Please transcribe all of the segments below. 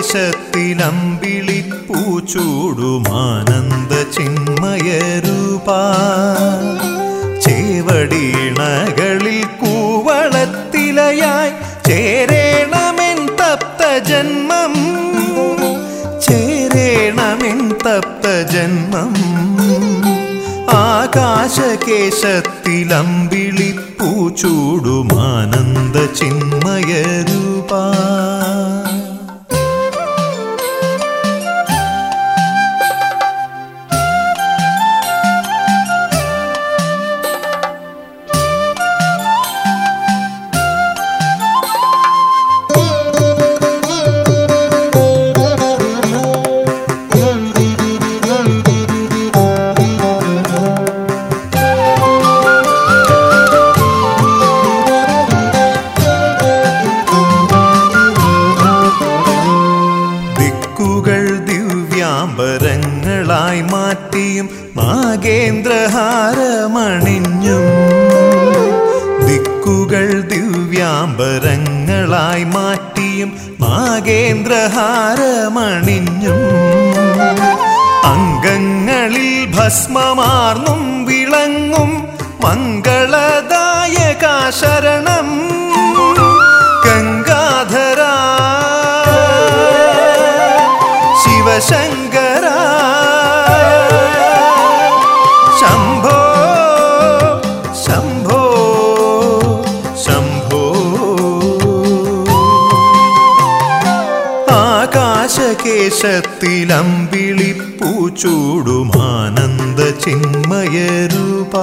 ആകാശകേശത്തിലമ്പിളിപ്പൂച്ചൂടുമാനന്ദ ചിന്മയരൂപാ ചേവടീണകളിൽ കൂവളത്തിലയായി ചേരേണമെൻ തപ്ത ജന്മം ചേരേണമെൻ തപ്ത ജന്മം ആകാശകേശത്തിലമ്പിളിപ്പൂച്ചൂടുമാനന്ദ ചിന്മയരൂപാ ദിക്കുകൾ ദിവ്യാംബരങ്ങളായി മാറ്റിയും നാഗേന്ദ്രഹാരമണിഞ്ഞും ദിക്കുകൾ ദിവ്യാംബരങ്ങളായി മാറ്റിയും നാഗേന്ദ്രഹാരമണിഞ്ഞും അംഗങ്ങളിൽ ഭസ്മമാർന്നും വിളങ്ങും മംഗളദായക ശരണം ഗംഗാധര ശിവശങ്കര ശംഭോ ശംഭോ ശംഭോ ആകാശകേശത്തിലമ്പിളിപ്പൂച്ചൂടുമാനന്ദ ചിന്മയരൂപാ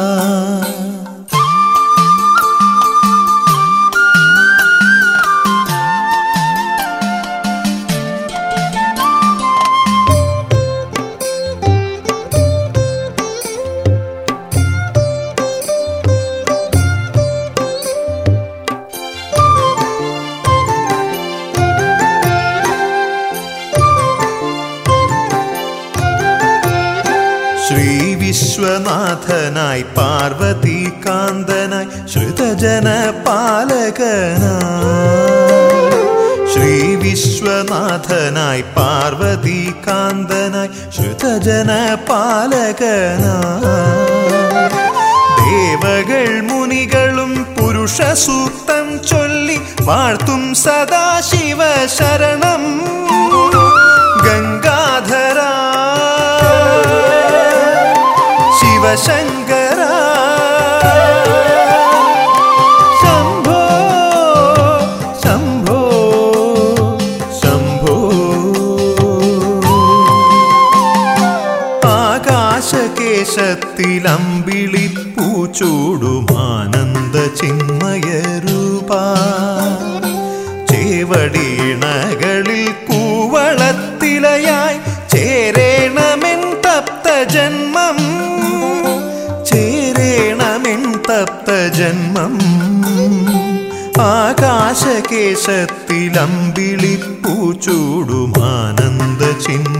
ശ്രീ വിശ്വനാഥനായി പാർവതി കാന്തനായി ശ്രുതജന പാലകനായി ശ്രീ വിശ്വനാഥനായി പാർവതി കാന്തനായി ശ്രുതജന പാലകനായി ദേവകൾ മുനികളും പുരുഷ സൂക്തം ചൊല്ലി വാഴ്ത്തും സദാശിവ ശരണം ഗംഗാധര ശിവശങ്കര ശംഭോ ശംഭോ ശംഭോ ആകാശകേശത്തിലമ്പിളിപ്പൂച്ചൂടുമാനന്ദ ചിന്മയരൂപാ ചേവടീണകളിൽ കൂവളത്തിലയായി ചേരേണമെൻ തപ്ത ജന്മം ചേരേണമെൻ തപ്ത ജന്മം ആകാശകേശത്തിലമ്പിളിപ്പൂച്ചൂടുമാനന്ദ ചിന്മ